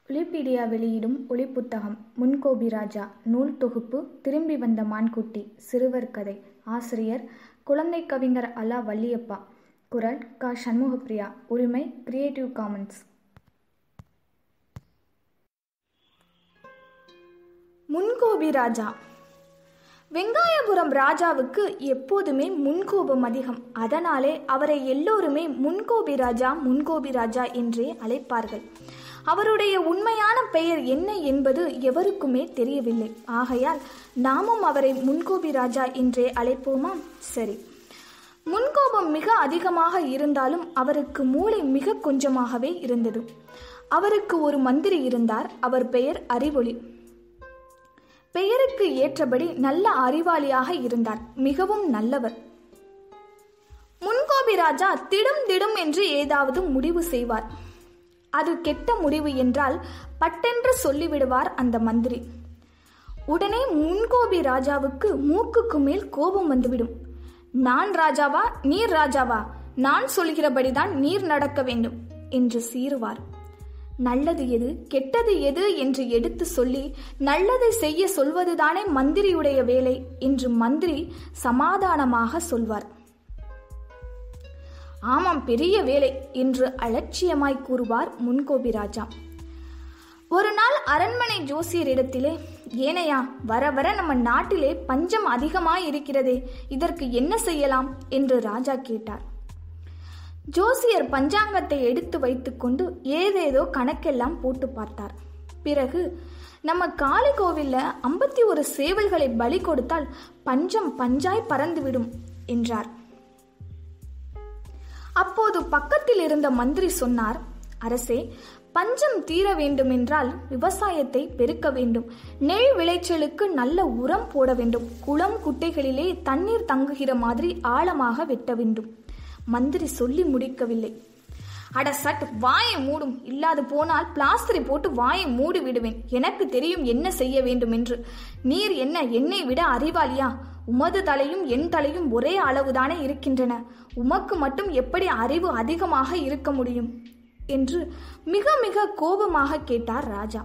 ஒலிபீடியா வெளியிடும் ஒலிப்புத்தகம் முன்கோபி ராஜா நூல் தொகுப்பு திரும்பி வந்த மான்குட்டி சிறுவர் கதை ஆசிரியர் குழந்தை கவிஞர் அலா வள்ளியப்பா குரல் க சண்முகப்பிரியா உரிமை கிரியேட்டிவ் காமன்ஸ் முன்கோபி ராஜா வெங்காயபுரம் ராஜாவுக்கு எப்போதுமே முன்கோபம் அதிகம் அதனாலே அவரை எல்லோருமே முன்கோபி ராஜா முன்கோபி ராஜா என்றே அழைப்பார்கள் அவருடைய உண்மையான பெயர் என்ன என்பது எவருக்குமே தெரியவில்லை ஆகையால் நாமும் அவரை முன்கோபி ராஜா என்றே அழைப்போமா சரி முன்கோபம் மிக அதிகமாக இருந்தாலும் அவருக்கு மூளை மிக கொஞ்சமாகவே இருந்தது அவருக்கு ஒரு மந்திரி இருந்தார் அவர் பெயர் அறிவொளி பெயருக்கு ஏற்றபடி நல்ல அறிவாளியாக இருந்தார் மிகவும் நல்லவர் முன்கோபி ராஜா திடும் திடும் என்று ஏதாவது முடிவு செய்வார் அது கெட்ட முடிவு என்றால் பட்டென்று சொல்லிவிடுவார் அந்த மந்திரி உடனே முன்கோபி ராஜாவுக்கு மூக்குக்கு மேல் கோபம் வந்துவிடும் நான் ராஜாவா நீர் ராஜாவா நான் சொல்கிறபடிதான் நீர் நடக்க வேண்டும் என்று சீறுவார் நல்லது எது கெட்டது எது என்று எடுத்து சொல்லி நல்லதை செய்ய சொல்வதுதானே மந்திரியுடைய வேலை என்று மந்திரி சமாதானமாக சொல்வார் ஆமாம் பெரிய வேலை என்று அலட்சியமாய் கூறுவார் முன்கோபி ராஜா ஒரு நாள் அரண்மனை ஜோசியரிடத்திலே ஏனையா வர வர நம்ம நாட்டிலே பஞ்சம் அதிகமாய் இருக்கிறதே இதற்கு என்ன செய்யலாம் என்று ராஜா கேட்டார் ஜோசியர் பஞ்சாங்கத்தை எடுத்து வைத்துக்கொண்டு ஏதேதோ கணக்கெல்லாம் போட்டு பார்த்தார் பிறகு நம்ம காளி கோவில்ல ஐம்பத்தி ஒரு சேவல்களை பலி கொடுத்தால் பஞ்சம் பஞ்சாய் பறந்துவிடும் என்றார் அப்போது பக்கத்தில் இருந்த மந்திரி சொன்னார் அரசே பஞ்சம் தீர வேண்டுமென்றால் விவசாயத்தை பெருக்க வேண்டும் நெல் விளைச்சலுக்கு நல்ல உரம் போட வேண்டும் குளம் குட்டைகளிலே தண்ணீர் தங்குகிற மாதிரி ஆழமாக வெட்ட வேண்டும் மந்திரி சொல்லி முடிக்கவில்லை அட சட் வாயை மூடும் இல்லாது போனால் பிளாஸ்டரை போட்டு வாயை மூடி விடுவேன் எனக்கு தெரியும் என்ன செய்ய வேண்டும் என்று நீர் என்ன என்னை விட அறிவாளியா உமது தலையும் என் தலையும் ஒரே அளவுதானே இருக்கின்றன உமக்கு மட்டும் எப்படி அறிவு அதிகமாக இருக்க முடியும் என்று மிக மிக கோபமாக கேட்டார் ராஜா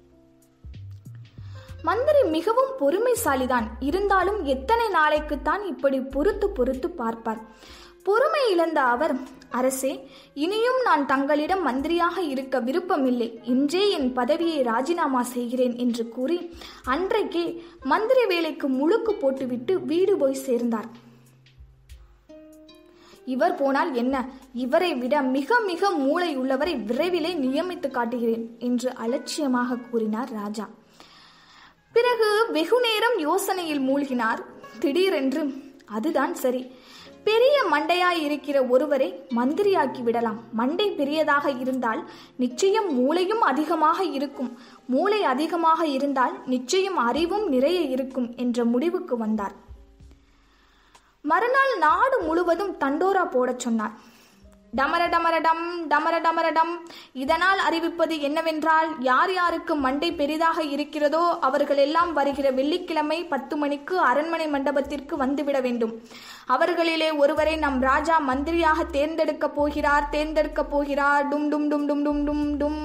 மந்திரி மிகவும் பொறுமைசாலிதான் இருந்தாலும் எத்தனை நாளைக்குத்தான் இப்படி பொறுத்து பொறுத்து பார்ப்பார் பொறுமை இழந்த அவர் அரசே இனியும் நான் தங்களிடம் மந்திரியாக இருக்க விருப்பமில்லை இன்றே என் பதவியை ராஜினாமா செய்கிறேன் என்று கூறி அன்றைக்கே மந்திரி வேலைக்கு முழுக்கு போட்டுவிட்டு வீடு போய் சேர்ந்தார் இவர் போனால் என்ன இவரை விட மிக மிக மூளை உள்ளவரை விரைவிலே நியமித்து காட்டுகிறேன் என்று அலட்சியமாக கூறினார் ராஜா பிறகு வெகு நேரம் யோசனையில் மூழ்கினார் திடீரென்று அதுதான் சரி பெரிய மண்டையாய் இருக்கிற ஒருவரை மந்திரியாக்கி விடலாம் மண்டை பெரியதாக இருந்தால் நிச்சயம் மூளையும் அதிகமாக இருக்கும் மூளை அதிகமாக இருந்தால் நிச்சயம் அறிவும் நிறைய இருக்கும் என்ற முடிவுக்கு வந்தார் மறுநாள் நாடு முழுவதும் தண்டோரா போடச் சொன்னார் டமர டமர டம் டமர டமர டம் இதனால் அறிவிப்பது என்னவென்றால் யார் யாருக்கு மண்டை பெரிதாக இருக்கிறதோ அவர்கள் எல்லாம் வருகிற வெள்ளிக்கிழமை பத்து மணிக்கு அரண்மனை மண்டபத்திற்கு வந்துவிட வேண்டும் அவர்களிலே ஒருவரை நம் ராஜா மந்திரியாக தேர்ந்தெடுக்க போகிறார் தேர்ந்தெடுக்க போகிறார் டும் டும் டும் டும் டும் டும் டும்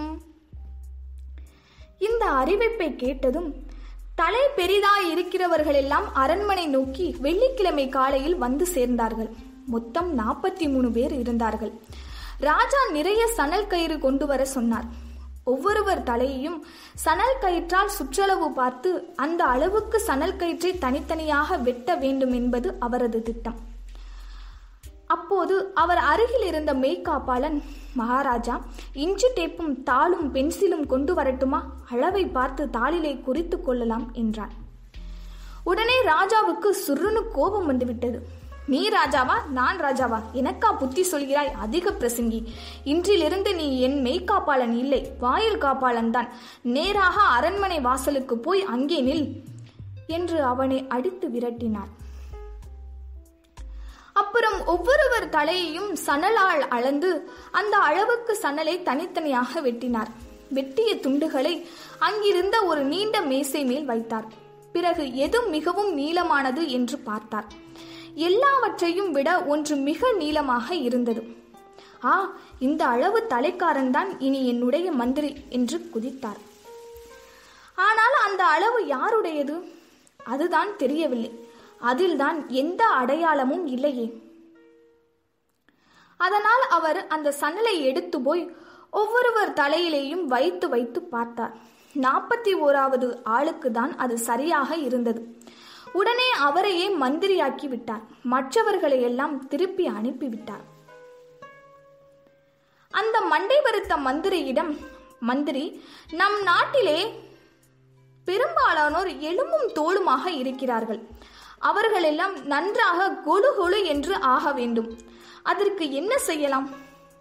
இந்த அறிவிப்பை கேட்டதும் தலை பெரிதாய் இருக்கிறவர்கள் எல்லாம் அரண்மனை நோக்கி வெள்ளிக்கிழமை காலையில் வந்து சேர்ந்தார்கள் மொத்தம் நாற்பத்தி மூணு பேர் இருந்தார்கள் ராஜா நிறைய சணல் கயிறு கொண்டு வர சொன்னார் ஒவ்வொருவர் தலையையும் சணல் கயிற்றால் சுற்றளவு பார்த்து அந்த அளவுக்கு சணல் கயிற்றை தனித்தனியாக வெட்ட வேண்டும் என்பது அவரது திட்டம் அப்போது அவர் அருகில் இருந்த மெய்காப்பாளன் மகாராஜா இஞ்சி டேப்பும் தாளும் பென்சிலும் கொண்டு வரட்டுமா அளவை பார்த்து தாளிலே குறித்து கொள்ளலாம் என்றான் உடனே ராஜாவுக்கு சுருன்னு கோபம் வந்துவிட்டது நீ ராஜாவா நான் ராஜாவா எனக்கா புத்தி சொல்கிறாய் அதிக பிரசங்கி இன்றிலிருந்து நீ என் மெய்காப்பாளன் இல்லை வாயில் காப்பாளன் தான் நேராக அரண்மனை வாசலுக்கு போய் அங்கே நில் என்று அவனை அடித்து விரட்டினார் அப்புறம் ஒவ்வொருவர் தலையையும் சணலால் அளந்து அந்த அளவுக்கு சணலை தனித்தனியாக வெட்டினார் வெட்டிய துண்டுகளை அங்கிருந்த ஒரு நீண்ட மேசை மேல் வைத்தார் பிறகு எது மிகவும் நீளமானது என்று பார்த்தார் எல்லாவற்றையும் விட ஒன்று மிக நீளமாக இருந்தது ஆ இந்த அளவு தலைக்காரன் தான் இனி என்னுடைய மந்திரி என்று குதித்தார் ஆனால் அந்த அளவு யாருடையது அதுதான் தெரியவில்லை அதில்தான் எந்த அடையாளமும் இல்லையே அதனால் அவர் அந்த சணலை எடுத்து போய் ஒவ்வொருவர் தலையிலேயும் வைத்து வைத்து பார்த்தார் நாற்பத்தி ஓராவது ஆளுக்கு தான் அது சரியாக இருந்தது உடனே அவரையே மந்திரியாக்கி விட்டார் மற்றவர்களை எல்லாம் திருப்பி அனுப்பிவிட்டார் அந்த மண்டை வருத்த மந்திரியிடம் மந்திரி நம் நாட்டிலே பெரும்பாலானோர் எலும்பும் தோளுமாக இருக்கிறார்கள் அவர்களெல்லாம் நன்றாக கொழு கொழு என்று ஆக வேண்டும் அதற்கு என்ன செய்யலாம்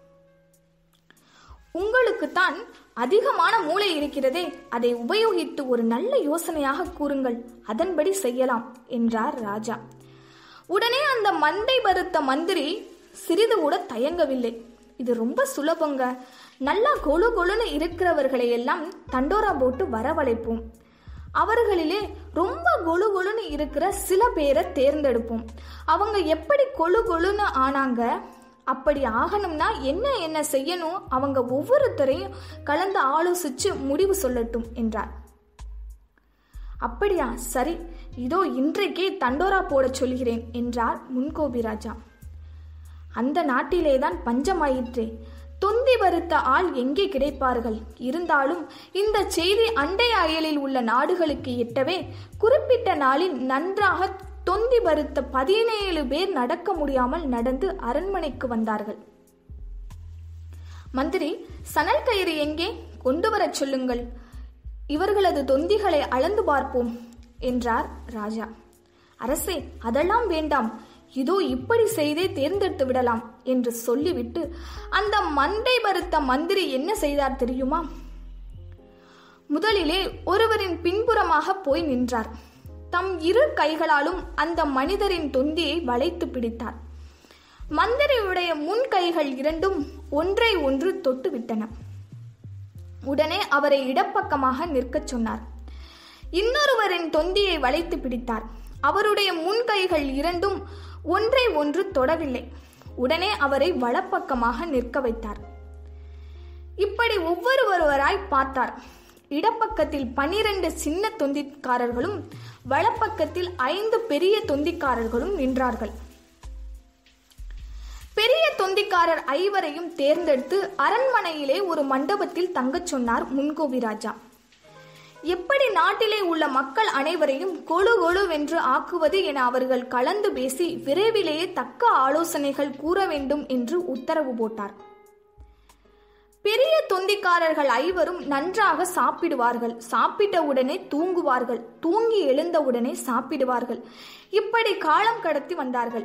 உங்களுக்குத்தான் அதிகமான மூளை இருக்கிறதே அதை உபயோகித்து ஒரு நல்ல யோசனையாக கூறுங்கள் அதன்படி செய்யலாம் என்றார் ராஜா உடனே அந்த மண்டை பருத்த மந்திரி சிறிது கூட தயங்கவில்லை இது ரொம்ப சுலபங்க நல்லா கொழு கொழுன்னு இருக்கிறவர்களை எல்லாம் தண்டோரா போட்டு வரவழைப்போம் அவர்களிலே ரொம்ப கொழு கொழுன்னு இருக்கிற சில பேரை தேர்ந்தெடுப்போம் அவங்க எப்படி கொழு கொழுன்னு ஆனாங்க அப்படி ஆகணும்னா என்ன என்ன செய்யணும் அவங்க ஒவ்வொருத்தரையும் கலந்து ஆலோசிச்சு முடிவு சொல்லட்டும் என்றார் அப்படியா சரி இதோ இன்றைக்கே தண்டோரா போடச் சொல்கிறேன் என்றார் முன்கோபி ராஜா அந்த நாட்டிலேதான் பஞ்சமாயிற்றே தொந்தி வருத்த ஆள் எங்கே கிடைப்பார்கள் இருந்தாலும் இந்த செய்தி அண்டை அயலில் உள்ள நாடுகளுக்கு எட்டவே குறிப்பிட்ட நாளில் நன்றாக தொந்தி வருத்த பதினேழு பேர் நடக்க முடியாமல் நடந்து அரண்மனைக்கு வந்தார்கள் மந்திரி சணல் கயிறு எங்கே கொண்டு வரச் சொல்லுங்கள் இவர்களது தொந்திகளை அளந்து பார்ப்போம் என்றார் ராஜா அரசே அதெல்லாம் வேண்டாம் இதோ இப்படி செய்தே தேர்ந்தெடுத்து விடலாம் என்று சொல்லிவிட்டு அந்த மண்டை வருத்த மந்திரி என்ன செய்தார் தெரியுமா முதலிலே ஒருவரின் பின்புறமாக போய் நின்றார் தம் இரு கைகளாலும் அந்த மனிதரின் தொந்தியை வளைத்து பிடித்தார் மந்திரியுடைய முன் கைகள் இரண்டும் ஒன்றை ஒன்று தொட்டு விட்டன உடனே அவரை இடப்பக்கமாக நிற்கச் சொன்னார் இன்னொருவரின் தொந்தியை வளைத்து பிடித்தார் அவருடைய முன் கைகள் இரண்டும் ஒன்றை ஒன்று தொடவில்லை உடனே அவரை வலப்பக்கமாக நிற்க வைத்தார் இப்படி ஒவ்வொருவராய் பார்த்தார் இடப்பக்கத்தில் பனிரெண்டு சின்ன தொந்திக்காரர்களும் வலப்பக்கத்தில் ஐந்து பெரிய தொந்திக்காரர்களும் நின்றார்கள் பெரிய தொந்திக்காரர் ஐவரையும் தேர்ந்தெடுத்து அரண்மனையிலே ஒரு மண்டபத்தில் தங்கச் சொன்னார் முன்கோவி ராஜா எப்படி நாட்டிலே உள்ள மக்கள் அனைவரையும் கொழு கொழுவென்று ஆக்குவது என அவர்கள் கலந்து பேசி விரைவிலேயே தக்க ஆலோசனைகள் கூற வேண்டும் என்று உத்தரவு போட்டார் பெரிய தொந்திக்காரர்கள் ஐவரும் நன்றாக சாப்பிடுவார்கள் சாப்பிட்ட உடனே தூங்குவார்கள் தூங்கி எழுந்தவுடனே சாப்பிடுவார்கள் இப்படி காலம் கடத்தி வந்தார்கள்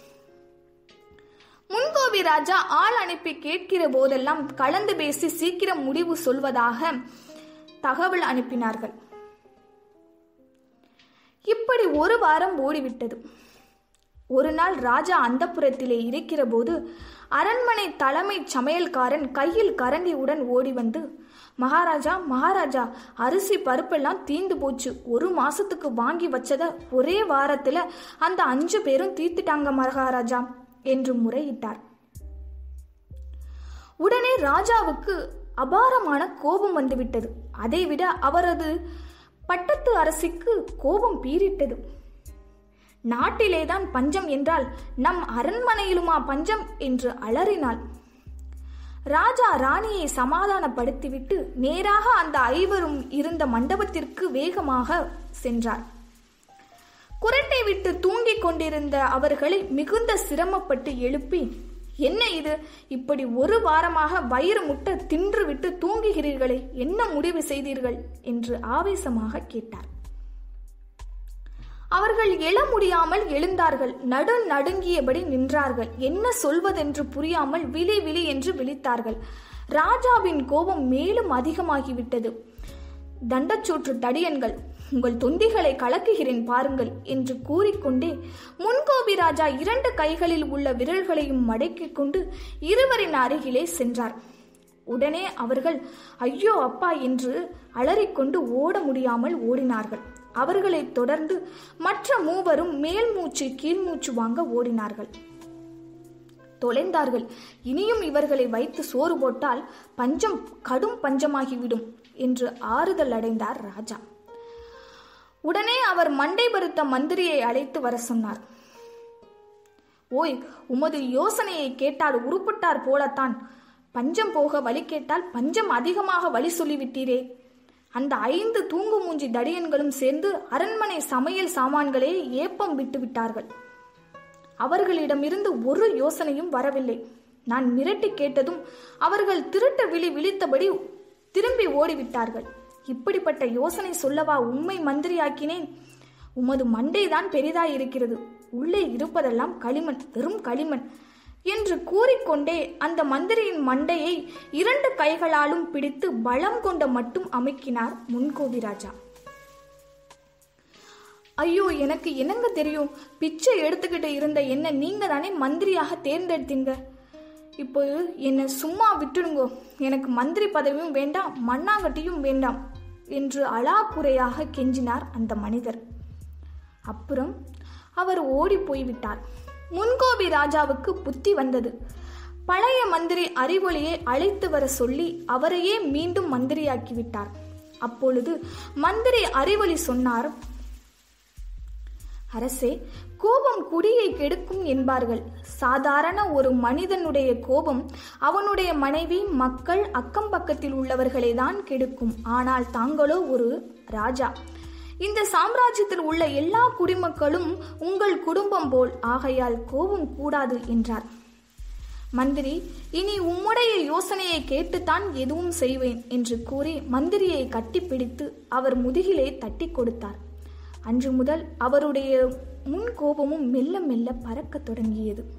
முன்கோவி ராஜா ஆள் அனுப்பி கேட்கிற போதெல்லாம் கலந்து பேசி சீக்கிரம் முடிவு சொல்வதாக தகவல் அனுப்பினார்கள் இப்படி ஒரு வாரம் ஓடிவிட்டது ஒரு நாள் ராஜா அந்தப்புறத்திலே இருக்கிற போது அரண்மனை தலைமை சமையல்காரன் கையில் கரண்டியுடன் ஓடி வந்து மகாராஜா மகாராஜா அரிசி பருப்பெல்லாம் தீந்து போச்சு ஒரு மாசத்துக்கு வாங்கி வச்சத ஒரே வாரத்துல அந்த அஞ்சு பேரும் தீர்த்துட்டாங்க மகாராஜா என்று முறையிட்டார் உடனே ராஜாவுக்கு அபாரமான கோபம் வந்துவிட்டது அதைவிட அவரது பட்டத்து அரசிக்கு கோபம் பீரிட்டது நாட்டிலேதான் பஞ்சம் என்றால் நம் அரண்மனையிலுமா பஞ்சம் என்று அலறினாள் ராஜா ராணியை சமாதானப்படுத்திவிட்டு நேராக அந்த ஐவரும் இருந்த மண்டபத்திற்கு வேகமாக சென்றார் குரட்டை விட்டு தூங்கிக் கொண்டிருந்த அவர்களை மிகுந்த சிரமப்பட்டு எழுப்பி என்ன இது இப்படி ஒரு வாரமாக வயிறு முட்ட தின்றுவிட்டு தூங்குகிறீர்களே என்ன முடிவு செய்தீர்கள் என்று ஆவேசமாக கேட்டார் அவர்கள் எழ முடியாமல் எழுந்தார்கள் நடு நடுங்கியபடி நின்றார்கள் என்ன சொல்வதென்று புரியாமல் விழி விழி என்று விழித்தார்கள் ராஜாவின் கோபம் மேலும் அதிகமாகிவிட்டது தண்டச்சோற்று தடியன்கள் உங்கள் தொந்திகளை கலக்குகிறேன் பாருங்கள் என்று கூறிக்கொண்டே முன்கோபி ராஜா இரண்டு கைகளில் உள்ள விரல்களையும் மடக்கிக் கொண்டு இருவரின் அருகிலே சென்றார் உடனே அவர்கள் ஐயோ அப்பா என்று அலறிக்கொண்டு ஓட முடியாமல் ஓடினார்கள் அவர்களை தொடர்ந்து மற்ற மூவரும் மேல் மூச்சு கீழ் மூச்சு வாங்க ஓடினார்கள் தொலைந்தார்கள் இனியும் இவர்களை வைத்து சோறு போட்டால் பஞ்சம் கடும் பஞ்சமாகிவிடும் என்று ஆறுதல் அடைந்தார் ராஜா உடனே அவர் மண்டை பருத்த மந்திரியை அழைத்து வர சொன்னார் ஓய் உமது யோசனையை கேட்டால் உருப்பட்டார் போலத்தான் பஞ்சம் போக வழி கேட்டால் பஞ்சம் அதிகமாக வழி சொல்லிவிட்டீரே அந்த ஐந்து தூங்கு மூஞ்சி தடியன்களும் சேர்ந்து அரண்மனை சமையல் சாமான்களே ஏப்பம் விட்டு விட்டார்கள் அவர்களிடமிருந்து ஒரு யோசனையும் வரவில்லை நான் மிரட்டி கேட்டதும் அவர்கள் திருட்ட விழி விழித்தபடி திரும்பி ஓடிவிட்டார்கள் இப்படிப்பட்ட யோசனை சொல்லவா உண்மை மந்திரியாக்கினேன் உமது மண்டைதான் பெரிதாய் இருக்கிறது உள்ளே இருப்பதெல்லாம் களிமண் வெறும் களிமண் என்று கூறிக்கொண்டே அந்த மந்திரியின் மண்டையை இரண்டு கைகளாலும் பிடித்து பலம் கொண்ட மட்டும் அமைக்கினார் முன்கோவி ராஜா ஐயோ எனக்கு என்னங்க தெரியும் பிச்சை எடுத்துக்கிட்டு இருந்த என்ன நீங்க தானே மந்திரியாக தேர்ந்தெடுத்தீங்க இப்போ என்னை சும்மா விட்டுடுங்கோ எனக்கு மந்திரி பதவியும் வேண்டாம் மண்ணாங்கட்டியும் வேண்டாம் என்று அலாக்குறையாக கெஞ்சினார் அந்த மனிதர் அப்புறம் அவர் ஓடி போய்விட்டார் முன்கோபி ராஜாவுக்கு புத்தி வந்தது பழைய மந்திரி அறிவொளியை அழைத்து வர சொல்லி அவரையே மீண்டும் மந்திரியாக்கிவிட்டார் அப்பொழுது மந்திரி அறிவொளி சொன்னார் அரசே கோபம் குடியை கெடுக்கும் என்பார்கள் சாதாரண ஒரு மனிதனுடைய கோபம் அவனுடைய மனைவி மக்கள் அக்கம் பக்கத்தில் உள்ளவர்களை தான் கெடுக்கும் ஆனால் தாங்களோ ஒரு ராஜா இந்த சாம்ராஜ்யத்தில் உள்ள எல்லா குடிமக்களும் உங்கள் குடும்பம் போல் ஆகையால் கோபம் கூடாது என்றார் மந்திரி இனி உம்முடைய யோசனையை கேட்டுத்தான் எதுவும் செய்வேன் என்று கூறி மந்திரியை கட்டிப்பிடித்து அவர் முதுகிலே தட்டி கொடுத்தார் அன்று முதல் அவருடைய முன் கோபமும் மெல்ல மெல்ல பறக்கத் தொடங்கியது